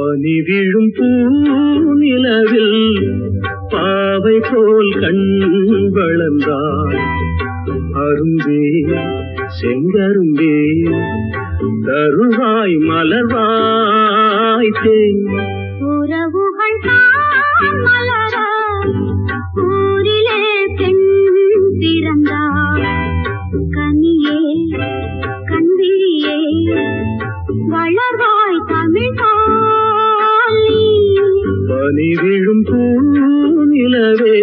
பனி விழும் பூநிலவில் பாவை போல் கண் வளர்ந்தாள் அரும்பே செங்கரும்பே தருவாய் மலர்வாய் தேன் உறவுகள் தான் மலர ஊரிலே பெண் பிறந்தார் கனியே கண்விழியே வளர்வாய் தமிழ் தாலி பனி விழும் பூநிலவே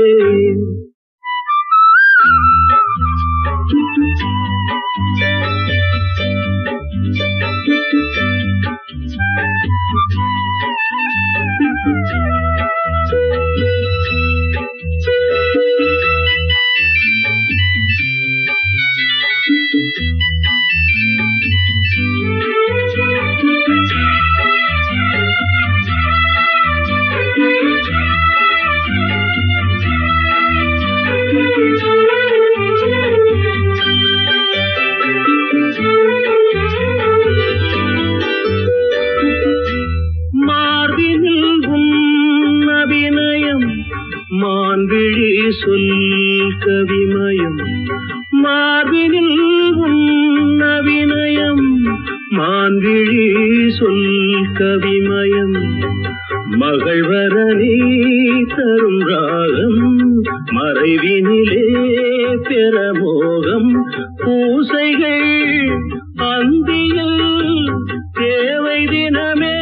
மார்பினில் உன் அபிநயம் மான்விழி சொல் கவிமயம் மார்பினில் உன் அபிநயம் மான்விழி சொல் கவிமயம் மகள்வரனே தரும் ராகம் மறைவினிலே பெறமோகம் பூசைகள் அந்தியில் தேவை தினமே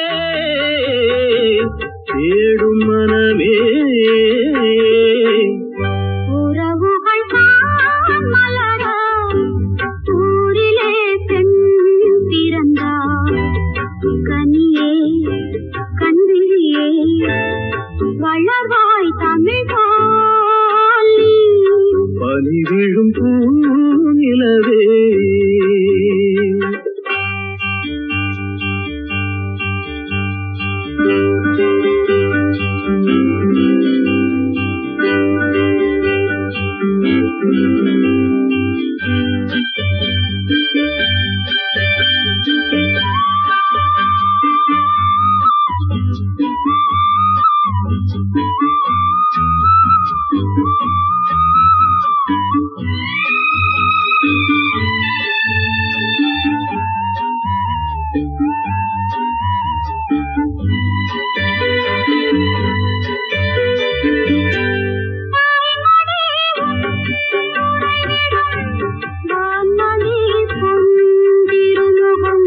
தேடும் மனமே உறவுகள் தான் மலர ஊரிலே பெண் பிறந்தார் கனியே கண்விழியே வளர்வாய் தமிழ் தாலி பனி விழும் பூநிலவே வான்மதி பொன்திருமுகம்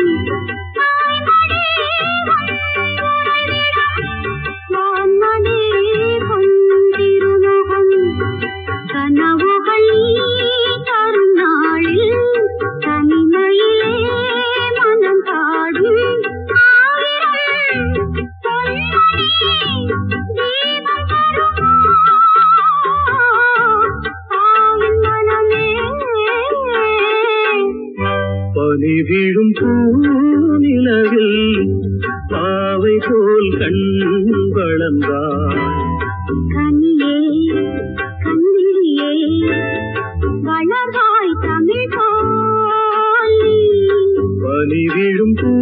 வான்மதி பொன்திருமுகம் கனவுகள் தரும் நாளில் தனிமையிலே மனம் பாடும் ஆயிரம் பொன்மணி தீபம் தருமா ஆவின் மனமே பனி விழும் பூநிலவில் பாவை போல் கண் வளர்ந்தாள் கனியே கண்ணியே வளர்வாய் தமிழ் தாலி பனி விழும் பூ